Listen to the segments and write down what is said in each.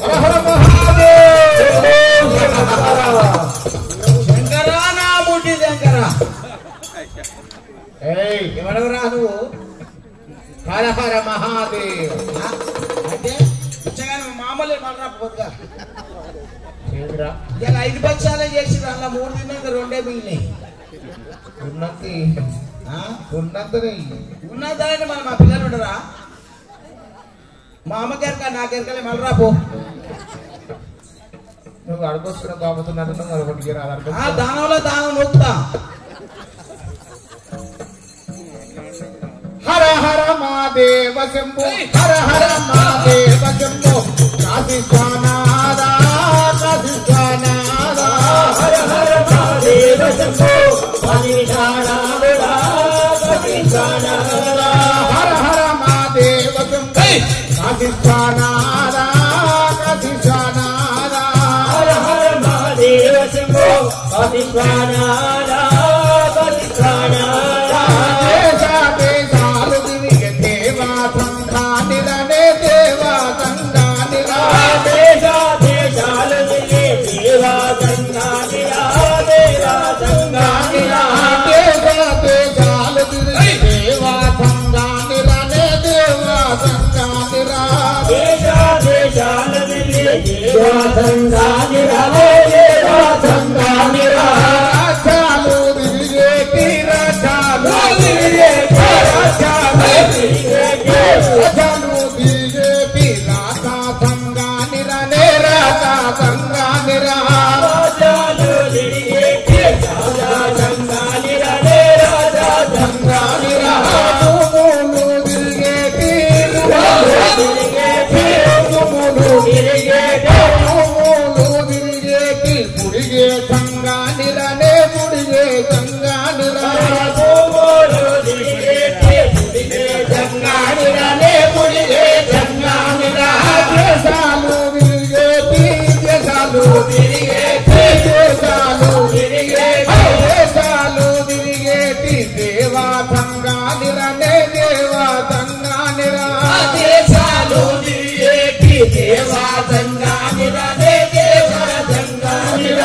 హర మహాదేవ్ శంకరా నా బుడ్డి శంకరా ఏయ్ ఎవడెవరా నువ్వు హర హర మహాదేవ్ ఆ? అంటే పిచ్చగాని మామూలు మళ్ళా పొద్దుగా ఏంద్రా ఇలా ఐదు పక్షాలే చేసి అలా మూడు తిన్నాక రెండే మిగిలినాయి ఉన్నంత ఆ? ఉన్నంతనే ఉన్నదానంటే మన మా పిల్లలు ఉండరా మా అమ్మకెరక నాకెరకలే మళ్ళీ పో నువ్వు అడుగొస్తున్న బాబుతున్నట్టు మరొకటి రాదు ఆ దానంలో దానం నొక్కుతా హర హర మహాదేవ శంభో హర హర మహాదేవ శంభో కాశీ స్వానాదా కాశీ స్వానాదా హర హర మహాదేవ శంభో కాశీ స్వానాదా కాశీ స్వానాదా హర హర మహాదేవ శంభో కాశీ స్వానాదా కాశీ స్వానాదా హర హర మహాదేవ శంభో కాశీ స్వానాదా కాశీ స్వానాదా దేశ దేశాలు తిరిగే దేవా సంఘానిరనే దేవా సంఘానిరా దేశ దేశాలు తిరిగే దేవా సంఘానిరా దేవా సంఘానిరా దేశ దేశాలు తిరిగే దేవా సంఘానిరనే దేవా సంఘానిరా దేశ దేశాలు తిరిగే దేవా సంఘానిరా దేవా సంఘానిరా రాజ్యాలు తిరిగే తీరజాలు తిరిగే తీరజాలు తిరిగే తీరజాలు తిరిగే తీరాజా సంఘానిరనే రాజా సంఘానిరా రాజాలు తిరిగే తీరాజా సంఘానిరనే రాజా సంఘానిరా భూములు తిరిగే తీరుములు తిరిగే తీరుములు తిరిగే భూములు తిరిగే పుడిగే సంఘానిరనే పుడిగే సంఘానిరా భూములు తిరిగే పుడిగే సంఘానిరనే పుడిగే సంఘానిరా దేశాలు తిరిగే దేశాలు తిరిగే దేశాలు తిరిగే దేశాలు తిరిగేటి దేవా సంఘానిరనే దేవా సంఘానిరా దేశాలు తిరిగేటి దేవా సంఘానిరనే దేవా సంఘానిరా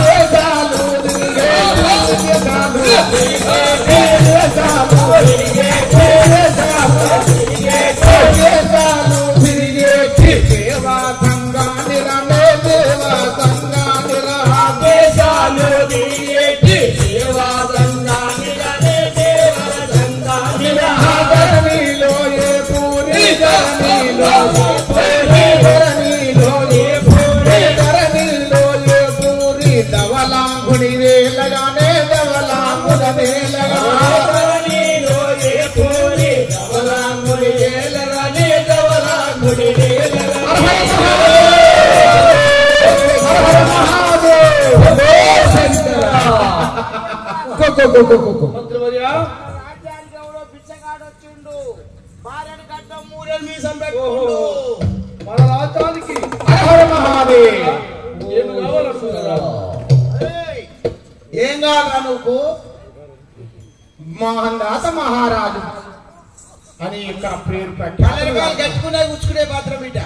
దేశాలు తిరిగేటి దేశాలు తిరిగేటి దేశాలు తిరిగేటి దేశాలు తిరిగేటి దేశాలు తిరిగేటి దేవా సంఘానిరనే దేవా సంఘానిరా దేశాలు తిరిగేటి దేవా సంఘానిరనే దేవా సంఘానిరా ధరణిలో ఏ పూరి ధరణిలో ఏ పూరి ధరణిలో ఏ పూరి ధరణిలో ఏ పూరి ధవలాంగుడి వేలగానే ధవలాంగుల వేలగా ధరణిలో ఏ పూరి ధవలాంగుడి వేలగానే ధవలాంగుడి రాజ్యానికి ఎవడో పిచ్చగాడు వచ్చిండు భార్యను గడ్డం మూడేళ్ళు మీసం పెట్టుకుండు మన రాజ్యానికి ఏమి కావాలంటున్నారా ఏయ్, ఏం కావాలా నువ్వు మోహన్దాస మహారాజు అని ఇక్కడ పేరు కలరికాయలు పెట్టారు కట్టుకునే గుచ్చుకునే పాత్ర బిడ్డ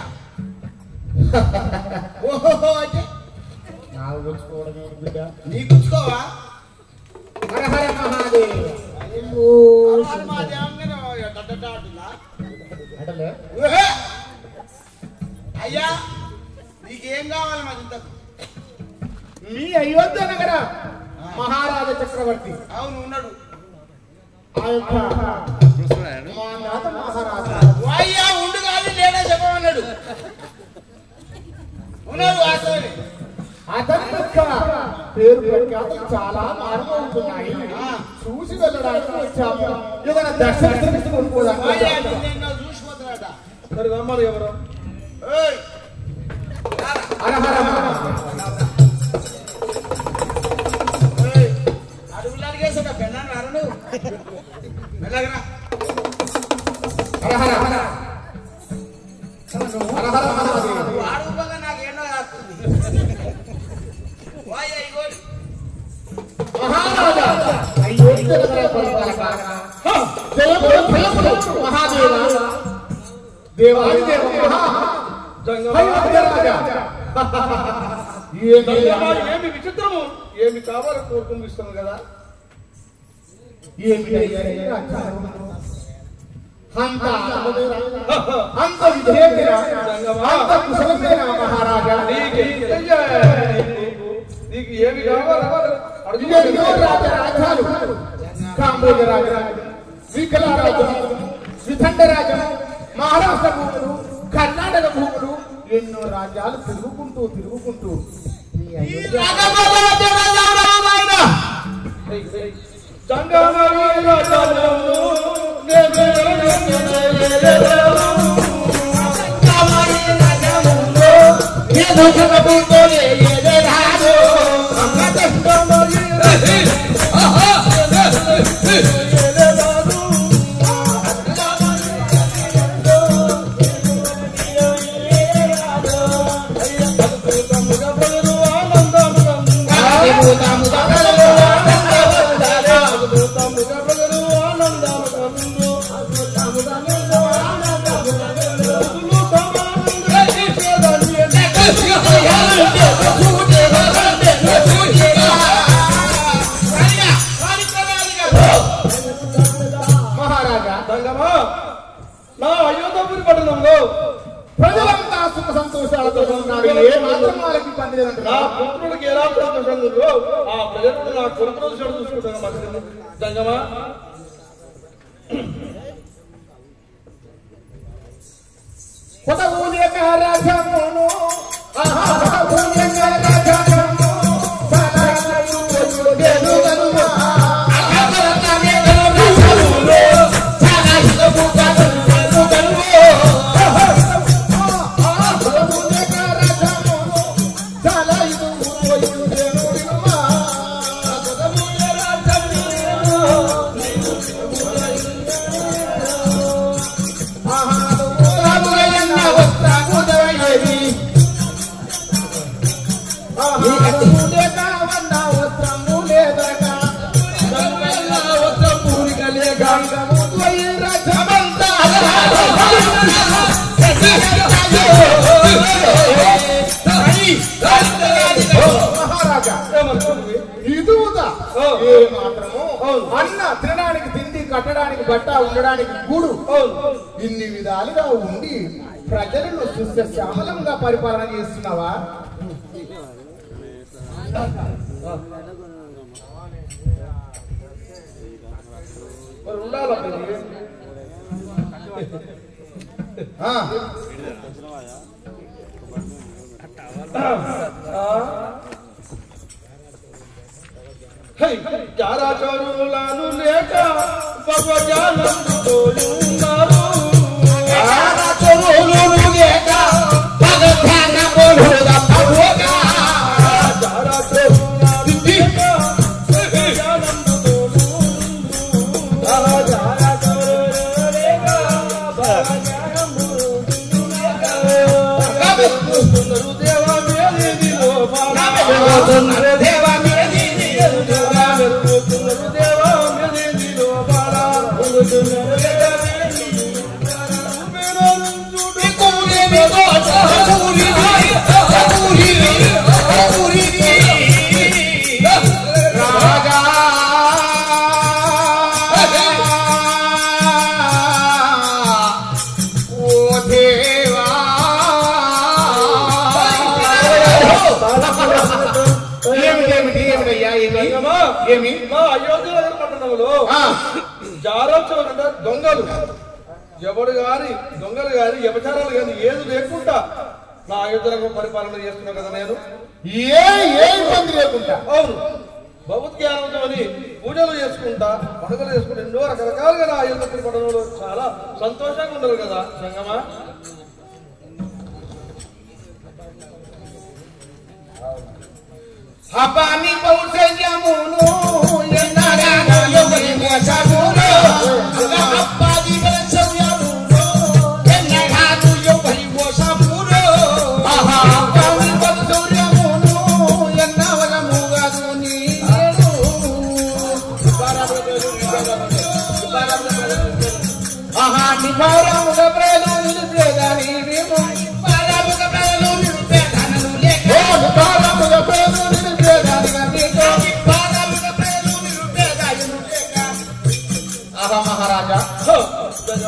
ఓహో అంటే నాకు తెలుసుకోవడం ఏంటి బిడ్డ నీ గుచ్చుకోవా హర హర మహాదేవ్ అరవాడు మా దేవంగానే డడ్డడ్డ అంటుందా? అంటలే ఊహే! అయ్యా నీకేం కావాలి మరి ఇంతకు మీ అయోధ్య నగర మహారాజ చక్రవర్తి అవును ఉన్నాడు ఆ యొక్క మోహన్దాస మహారాజు అయ్యా ఉండు కాదు లేడా చెప్పమన్నాడు ఉన్నాడు వాస్తవని అతని యొక్క పేరు ప్రఖ్యాతులు చాలా మారిపోతున్నాయి ఆ. చూసి వెళ్ళడానికి వచ్చాము ఏదైనా దర్శనం అయ్యా నిన్న చూసిపోతున్నాడ మరి రమ్మని ఎవరు ఏయ్! రారా. హర హర మహాదేవ్. ఏయ్! అడుగులు అడిగేసాడు పెళ్ళాను రాను నువ్వు మెల్లగరా హర హర హర హర హర మహాదేవ్. వాడు బాగా నాకేంటో రాస్తుంది వాయ్యా ఇగోడు మహారాజా అయోధ్య నగర పరిపాలక జయములు భయములు మహాదేవ దేవాది దేవ మహా జంగమా అయ్యో రాజా ఏమి జంగమా ఏమి విచిత్రము ఏమి కావాలని కోరుకుంటున్నాను కదా ఏమిటయ్యా ఈ రాజ్యాలు? అంత ఆనందమేనా? అంత విజయమేనా? అంత కుశలమేనా మహారాజా నీకు అయ్యా, నీకు- నీకు ఏమి కావాలో ఇవెన్నో అడుగు రాజ రాజ్యాలు కాంబోజ రాజరాజు వికలారాజు వితండ రాజు మహారాష్ట్ర భూములు కర్ణాటక భూములు ఎన్నో రాజ్యాలు తిరుగుకుంటూ తిరుగుకుంటూ ఈ అయోధ్య మహారాజా సంగమా నా అయోధ్యపురి పట్టణంలో ప్రజలంతా సుఖ సంతోషాలతో ఉన్నారు ఏ మాత్రం వాళ్ళకి ఇబ్బంది నా లేదంటున్నారు పుత్రుడికి ఎలా ప్రశ్నలో ఆ ప్రజలు నా కొడుకును చెడు చూసుకుంటాను మంచిది సంగమా కొటగూలిక రాజమును ఆహా కొటగూలిక రాజమును సదాశివుడు గెలుగనుమా అగరతనే రాజమును సదాశివుడు గెలుగనుమా ఆహా కొటగూలిక రాజమును సదాశివుడు గెలుగనుమా కొటగూలిక రాజమును మహారాజా ఏమనుకుంటుంది ఇదువుదా ఏ మాత్రము అన్న తినడానికి తిండి కట్టడానికి బట్ట ఉండడానికి గూడు అవును ఇన్ని విధాలుగా ఉండి ప్రజలను సుశ్యామలంగా పరిపాలన చేస్తున్నావా మరి ఉండాలి ఆ, చారాచరులను లేక భగవజానందుతో ఉన్నారు చారాచరులను లేక భగవజానందుతో దేవా మేలిదిలో దేవా మీది రాజా ఓ దేవా ఏమిటి ఏమిటి ఏమిటయ్యా ఏమి ఏమి మా అయోధ్య నగర పట్టణంలో ఆ, జారోత్సవం దొంగలు ఎవడు గాని దొంగలు గాని వ్యభచారాలు గాని ఏది లేకుండా నా అయోధ్యలకు పరిపాలన చేస్తున్నా కదా నేను ఏ ఏ ఇబ్బంది లేకుండా అవును భగవద్జ్ఞానంతో పూజలు చేసుకుంటా పండుగలు చేసుకుంటా ఎన్నో రకరకాలుగా నా అయోధ్య పట్టణంలో చాలా సంతోషంగా ఉన్నారు కదా సంగమా అపాని పౌర్షయమును ఎన్నగానో ఎవరి మోసమును అప్పాది వరసవ్యమును ఎన్నగానో ఎవరి మోసమును అపాని పౌర్షయమును ఎన్నవరముగదు నీరు ఆహా నిభారముగ ప్రేమ నిలిపేదని విము పరముగ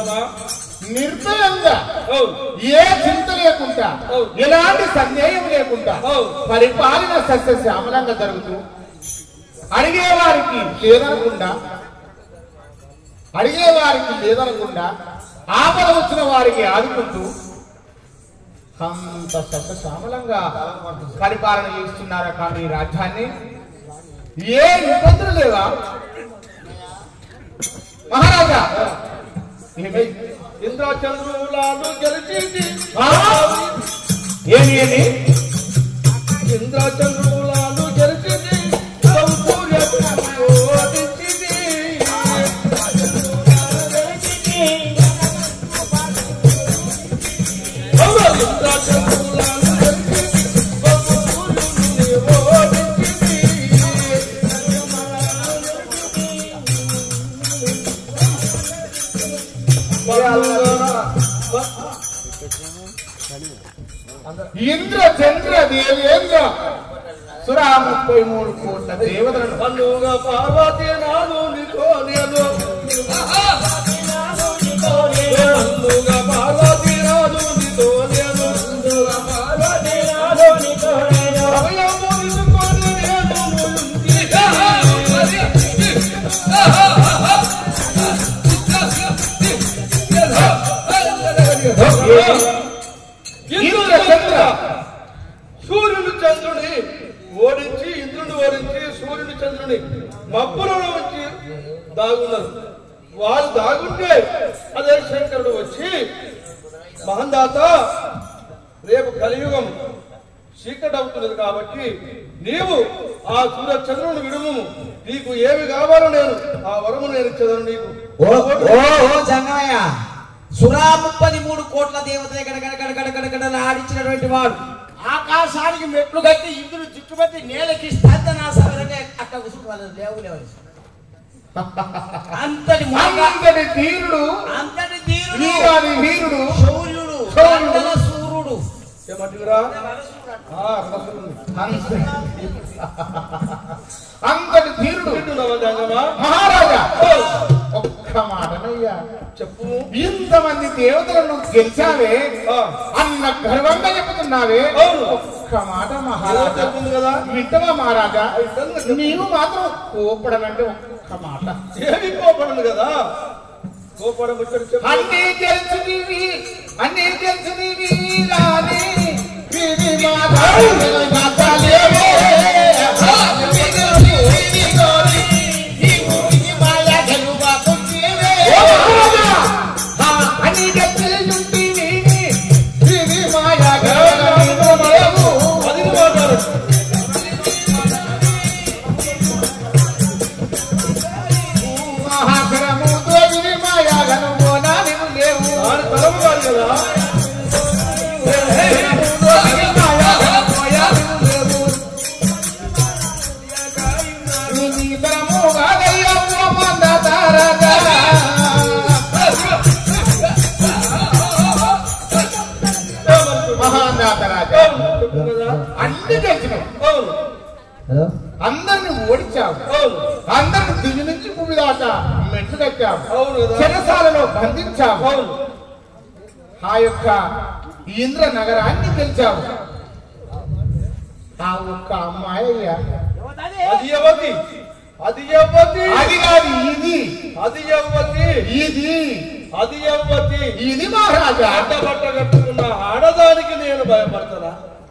మంజంగమా నిర్భయంగా అవును ఏ చింత లేకుండా అవును. ఎలాంటి సందేహం లేకుండా అవును. పరిపాలన సస్యశ్యామలంగా జరుగుతూ అడిగేవారికి లేదనకుండా అడిగేవారికి లేదనకుండా ఆపద వచ్చిన వారికి ఆదుకుంటూ అంత సస్యశ్యామలంగా పరిపాలన చేస్తున్నారా కానీ ఈ రాజ్యాన్ని ఏ ఇబ్బందులు లేవా మహారాజా ఏమి ఇంద్రచంద్రులాలు గెలిచింది ఆ? ఏమి ఏమి ఇంద్రచంద్రులాలు గెలిచింది సౌకర్యము ఓడించింది అవును, ఇంద్రచంద్రులాలు గెలిచింది సౌకర్యముని ఓడించింది ఇంద్ర చంద్ర దేవేంద్ర సురా ముప్పై మూడు కోట్ల దేవతలను పండుగ పార్వతి నాను నీకో నేను పండుగ పార్వతి నాను నీతో నేను సమయము నిలుకొని నేను ఇంద్రుడు చంద్ర సూర్యుడు చంద్రుని ఓడించి ఇంద్రుని ఓడించి సూర్యుని చంద్రుని మబ్బులలో వచ్చి దాగున్నారు వాళ్ళు దాగుంటే అదే శంకరుడు వచ్చి మహందాత రేపు కలియుగం చీకటి అవుతున్నది కాబట్టి నీవు ఆ సూర్య చంద్రుని విడుము నీకు ఏమి కావాలో నేను ఆ వరము నేను ఇచ్చేదాను నీకు ఓ ఓ ఓ జంగమయ్య సురా ముప్పది మూడు కోట్ల దేవతలు గడ గడ గడ గడ గడ గడ ఆడించినటువంటి వాడు ఆకాశానికి మెట్లు కట్టి ఇంద్రుడు చుట్టుపట్టి నేలకి స్పందనాసంగా అట్లా కూర్చుని వాళ్ళు లేవు లేవు అంతటి మొనగా అంతటి ధీరుడు అంతటి తీరుడు వీరాది వీరుడు శౌర్యుడు శౌర్యుడు. మండల సూర్యుడు ఏమంటురా ఆ, రసముంది. అంత- అంతటి ధీరుడు వింటున్నావా జంగమా? మహారాజా ఒక్క మాటనయ్యా చెప్పు ఇంతమంది దేవతలను గెలిచావే ఆ, అన్న గర్వంగా చెప్తున్నావే అవును. ఒక్క మాట ఏదో మహారాజా చెప్తుంది కదా వింటవా మహారాజా వింటాను చెప్పు. నీవు మాత్రం కోపడనంటే ఒక్క మాట ఏమి కోపడను కదా కోపడం ఇక్కడ చెప్పు అన్నీ తెలుసునివి అన్నీ తెలుసునివి రాని విధి మాటలు మాటలేవే. ఓ మహారాజా! ఆ, అన్నీ తెలుసుంటివి, విధి మాయ గెలవలేవు. అది మాట్లాడు మహాకరముతో విధి మాయ గెలవనా నీవు లేవు. దాని తలము కాదు కదా అవును, చెప్పు కదా అన్ని తెలిసినావు అవును అందరిని ఓడించావు అవును అందరిని దిగి నుంచి భూమి దాకా మెట్లు కట్టావు అవును కదా చెరసాలలో బంధించావు అవును ఆ యొక్క ఇంద్ర నగరాన్ని గెలిచావు ఆ ఒక్క అమ్మాయి అయ్యా అది యవతి అది యవతి అది కాదు ఇది అది యవతి ఇది అది యవతి ఇది మహారాజా అడ్డబట్ట కట్టుకున్న ఆడదానికి నేను భయపడతానా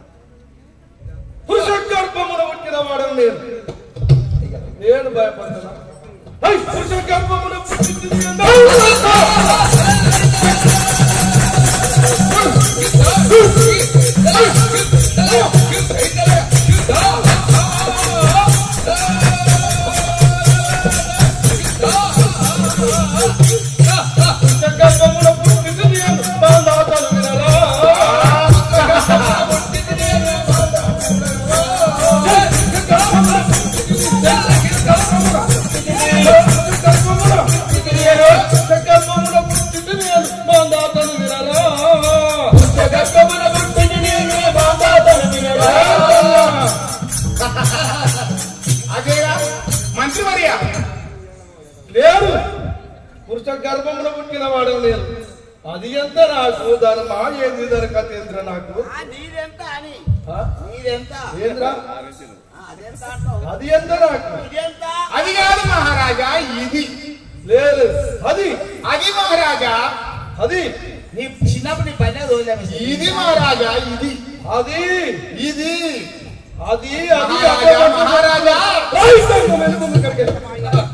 పురుష గర్భమున పుట్టిన వాడను నేను నేను భయపడతానా ఐ, పురుష గర్భమున పుట్టింది నేను. పురుష గర్భమున పుట్టింది నేను. మా నాథను వినరా? గర్భమున పుట్టింది నేను. మా నాథను వినరా? అది ఎంత నాకు దాని మా ఏది దాని కథ ఏంద్రా నాకు ఆ, నీదెంత అని ఆ? నీదెంత ఏంద్రా ఆ, అదెంత అంటావు అది ఎంత నాకు ఇదెంత అది కాదు మహారాజా ఇది లేదు అది అది మహారాజా అది నీ చిన్నప్పుడు నీ పైన రోజు ఇది మహారాజా ఇది అది ఇది అది అది మహారాజా, అక్కడ మహారాజా. ఏయ్, వెళ్ళు ముందు ఇక్కడికి.